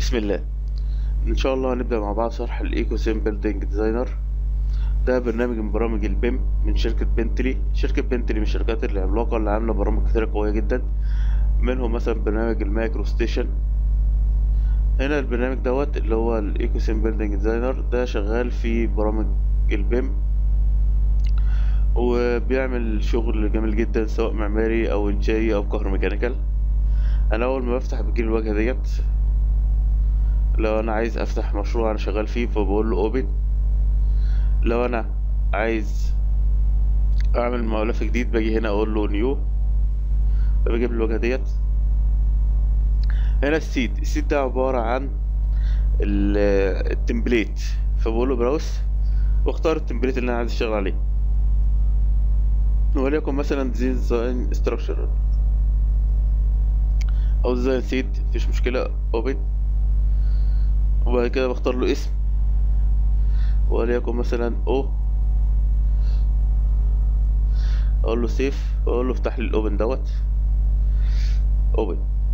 بسم الله ان شاء الله هنبدا مع بعض شرح الايكو سيم بيلدينج ديزاينر ده برنامج من برامج البيم من شركه بنتلي شركه بنتلي من الشركات العملاقه اللي عامله برامج كتيره قويه جدا منهم مثلا برنامج المايكرو ستيشن هنا البرنامج دوت اللي هو الايكو سيم بيلدينج ديزاينر ده شغال في برامج البيم وبيعمل شغل جميل جدا سواء معماري او انشائي او كهروميكانيكال انا اول ما بفتح بتجيلي الواجهه ديت لو انا عايز افتح مشروع انا شغال فيه فبقول له اوبن لو انا عايز اعمل ملف جديد باجي هنا اقول له نيو فبجيب الواجهه ديت هنا السيد السيد ده عباره عن ال- التمبليت فبقول له براوس واختار التمبليت اللي انا عايز اشتغل عليه وليكن مثلا ديزاين ستراكشر او ديزاين سيد مفيش مشكله اوبن وبعد كده بختار له اسم وليكن مثلا او اقول له سيف واقول له افتح لي الاوبن دوت اوبن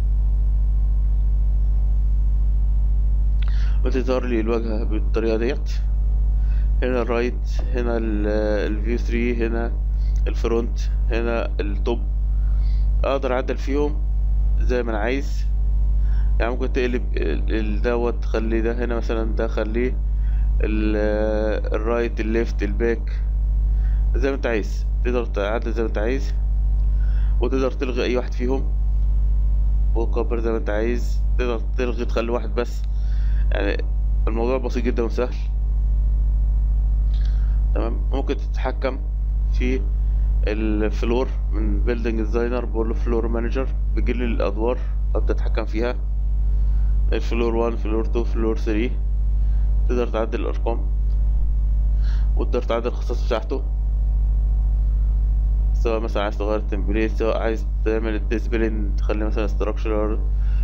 وتظهر لي الواجهه بالطريقه ديت هنا الرايت هنا الفيو 3 هنا الفرونت هنا التوب اقدر اعدل فيهم زي ما انا عايز يعني ممكن تقلب ال- ال- دوت تخلي ده هنا مثلا ده خليه ال- الرايت الليفت الباك زي ما انت عايز تقدر تعدل زي ما انت عايز وتقدر تلغي اي واحد فيهم وكبر زي ما انت عايز تقدر تلغي تخلي واحد بس يعني الموضوع بسيط جدا وسهل تمام ممكن تتحكم في الفلور من بيلدينج ديزاينر بقول له فلور مانجر بيجيلي الادوار ابدا اتحكم فيها الفلور 1 فلور 2 فلور 3 تقدر تعدل الارقام وتقدر تعدل الخصائص بتاعته سواء مثلا عايز تغير التمبليت سواء عايز تعمل الديسبلين تخلي مثلا ستراكشرال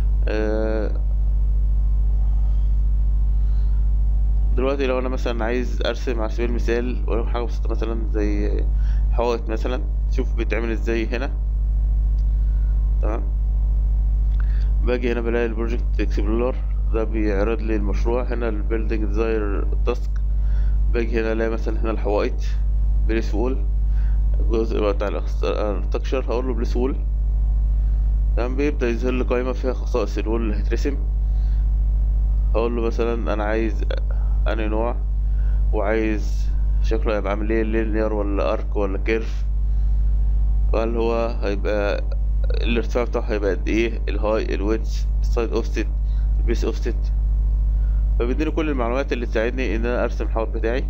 دلوقتي لو انا مثلا عايز ارسم على سبيل المثال ولو حاجه بسيطه مثلا زي حائط مثلا شوف بيتعمل ازاي هنا تمام باجي هنا بلاقي البروجكت اكسبلور ده بيعرض لي المشروع هنا البيلدينج ديزاير تاسك باجي هنا الاقي مثلا هنا الحوائط بليس وول الجزء بتاع الاركتكشر هقول له بليس وول تمام بيبدأ يظهر لي قائمة فيها خصائص الوول اللي هيترسم هقول له مثلا انا عايز انهي نوع وعايز شكله هيبقى عامل ايه لينير ولا ارك ولا كيرف وهل هو هيبقى الارتفاع بتاعه هيبقى قد ايه الهاي الويدث السايد اوفست البيس اوفست فبيديني كل المعلومات اللي تساعدني ان انا ارسم الحائط بتاعي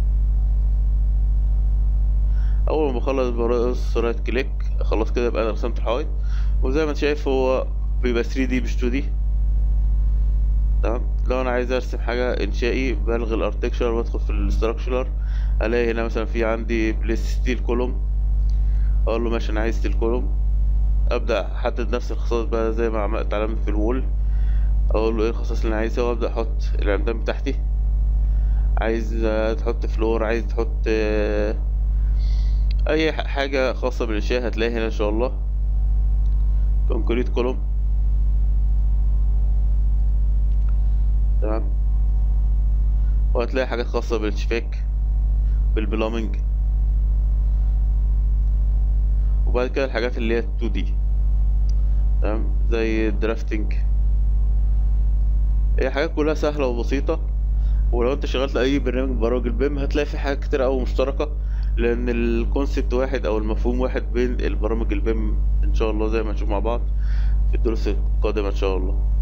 اول ما بخلص برقص رايت كليك خلاص كده يبقى انا رسمت الحائط وزي ما انت شايف هو بيبقى 3 دي مش 2 دي تمام لو انا عايز ارسم حاجه انشائي بلغي الارتكشر وادخل في الاستراكشر الاقي هنا مثلا في عندي بليس ستيل كولوم اقول له ماشي انا عايز ستيل كولوم ابدا احدد نفس الخصائص بقى زي ما عملت اتعلمت في الوول اقول له ايه الخصائص اللي انا عايزها وابدا احط العمدان بتاعتي عايز آه، تحط فلور عايز تحط آه، اي ح- حاجه خاصه بالانشاء هتلاقي هنا ان شاء الله كونكريت كولوم تمام وهتلاقي حاجات خاصه بالشباك بالبلامنج وبعد كده الحاجات اللي هي 2 دي تمام زي الدرافتنج هي حاجات كلها سهله وبسيطه ولو انت شغلت اي برنامج من برامج البيم هتلاقي في حاجات كتير قوي مشتركه لان الكونسبت واحد او المفهوم واحد بين البرامج البيم ان شاء الله زي ما نشوف مع بعض في الدروس القادمه ان شاء الله